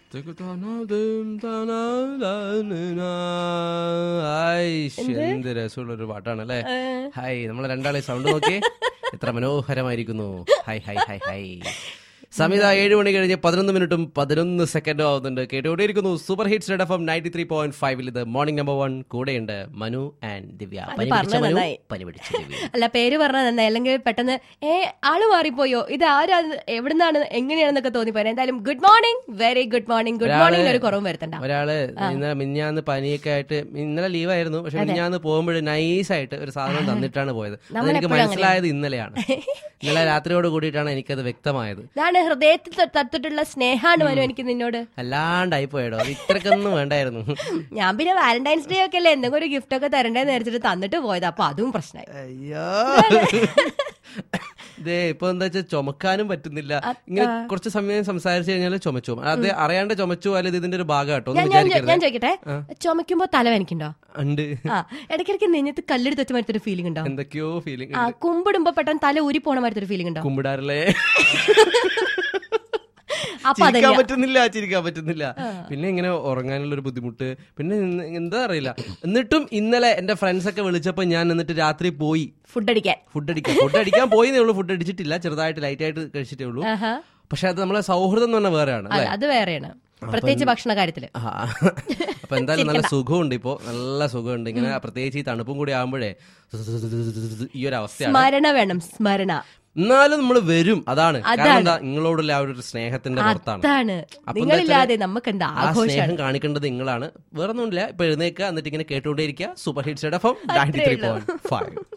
എന്ത് രസമുള്ള ഒരു പാട്ടാണ് അല്ലേ ഹായ് നമ്മളെ രണ്ടാളെ സൗണ്ട് നോക്കിയേ എത്ര മനോഹരമായിരിക്കുന്നു ഹായ് ഹായ് ഹായ് ഹായ് സമയത്ത് ഏഴ് മണി കഴിഞ്ഞ് പതിനൊന്ന് മിനിറ്റും പതിനൊന്ന് സെക്കൻഡും ആവുന്നുണ്ട് കേട്ടുകൊണ്ടിരിക്കുന്നു super hits red F M ninety three point ഫൈവിൽ ഇത് മോർണിംഗ് നമ്പർ വൺ കൂടെയുണ്ട് മനു ആൻഡ് ദിവ്യ പനി പിടിച്ച പറഞ്ഞത് മനു നന്നായി. പനി പിടിച്ച ദിവ്യ അല്ല പേര് പറഞ്ഞാൽ നന്നായി അല്ലെങ്കിൽ പെട്ടെന്ന് ഏ ആള് മാറിപ്പോയോ ഇത് ആരാ എവിടുന്നാണ് എങ്ങനെയാണെന്നൊക്കെ തോന്നിപ്പോയത് എന്തായാലും good morning very good morning good morning ഒരു കുറവും വരുത്തണ്ട ഒരാള് ഇന്നലെ മിഞ്ഞാന്ന് പനിയൊക്കെ ആയിട്ട് ഇന്നലെ ലീവായിരുന്നു പക്ഷെ മിഞ്ഞാന്ന് പോകുമ്പോൾ നൈസായിട്ട് ഒരു സാധനം തന്നിട്ടാണ് പോയത് അതെനിക്ക് മനസ്സിലായത് ഇന്നലെയാണ് ഇന്നലെ രാത്രിയോട് കൂടിയിട്ടാണ് എനിക്കത് വ്യക്തമായത് ഇതാണ് ഹൃദയത്തിൽ തൊ- തട്ടിട്ടുള്ള സ്നേഹാണ് മനു എനിക്ക് നിന്നോട് അല്ലാണ്ടായി പോയടോ അത് ഇത്രക്കൊന്നും വേണ്ടായിരുന്നു ഞാൻ പിന്നെ വാലന്റൈൻസ് ഡേ ഒക്കെ അല്ലേ എന്തെങ്കിലും ഒരു ഗിഫ്റ്റ് ഒക്കെ തരണ്ടേന്ന് നേരിച്ചിട്ട് തന്നിട്ട് പോയത് അപ്പൊ അതും പ്രശ്നമായി അയ്യോ ഇതേ ഇപ്പൊ എന്താ വെച്ചാൽ ചുമക്കാനും പറ്റുന്നില്ല ഇങ്ങനെ കുറച്ച് സമയം സംസാരിച്ചു കഴിഞ്ഞാൽ ചുമച്ചു പോകും. അത് അറിയാണ്ട് ചുമച്ചു പോയാൽ ഇത് ഇതിന്റെ ഒരു ഭാഗം കേട്ടോ ഒന്നും ഞാൻ ഞാൻ വിചാരിക്കരുത് ഞാൻ ചോദിക്കട്ടെ ചുമക്കുമ്പോ തലവേനിക്കുണ്ടോ ഉണ്ട് ആ ഇടയ്ക്കിടയ്ക്ക് നെഞ്ഞത്ത് കല്ലെടുത്ത് വെച്ച മാറ്റൊരു ഫീലിംഗ് ഉണ്ടോ എന്തൊക്കെയോ ഫീലിംഗ് ആ കുമ്പിടുമ്പോ പെട്ടെന്ന് തല ഊരി പോണ മാറ്റൊരു ഫീലിംഗ് ഉണ്ടോ കുമ്പിടാറില്ലേ അപ്പൊ ചിരിക്കാൻ അതല്ല പറ്റുന്നില്ല ചിരിക്കാൻ പറ്റുന്നില്ല പിന്നെ ഇങ്ങനെ ഉറങ്ങാനുള്ള ഒരു ബുദ്ധിമുട്ട് പിന്നെ ഇന്ന് എന്താ അറിയില്ല എന്നിട്ടും ഇന്നലെ എന്റെ ഫ്രണ്ട്സ് ഒക്കെ വിളിച്ചപ്പോ ഞാൻ എന്നിട്ട് രാത്രി പോയി ഫുഡ് അടിക്കാൻ ഫുഡ് അടിക്കാൻ ഫുഡ് അടിക്കാൻ പോയിന്നേ ഉള്ളൂ ഫുഡ് അടിച്ചിട്ടില്ല ചെറുതായിട്ട് ലൈറ്റ് ആയിട്ട് കഴിച്ചിട്ടേ ഉള്ളൂ ആഹാ. പക്ഷെ അത് നമ്മളെ സൗഹൃദം എന്ന് പറഞ്ഞാൽ വേറെയാണ് അല്ല, അത് വേറെയാണ് പ്രത്യേകിച്ച് ഭക്ഷണ കാര്യത്തില് ആ. അപ്പൊ എന്തായാലും നല്ല സുഖമുണ്ട് ഇപ്പോ നല്ല സുഖമുണ്ട് ഇങ്ങനെ പ്രത്യേകിച്ച് ഈ തണുപ്പും കൂടി ആകുമ്പോഴേ ഈ ഒരു അവസ്ഥയാണ് സ്മരണ വേണം സ്മരണ എന്നാലും നമ്മൾ വരും അതാണ് കാരണം എന്താ നിങ്ങളോടുള്ള ആ ഒരു സ്നേഹത്തിന്റെ പുറത്താണ് അതാണ് അപ്പൊ എന്താ നിങ്ങളില്ലാതെ നമുക്ക് എന്താ ആ ആഘോഷം സ്നേഹം കാണിക്കേണ്ടത് നിങ്ങളാണ് വേറെ ഒന്നുമില്ല ഇപ്പൊ എഴുന്നേക്കുക എന്നിട്ട് ഇങ്ങനെ കേട്ടുകൊണ്ടേയിരിക്കുക super hits F M ninety three point five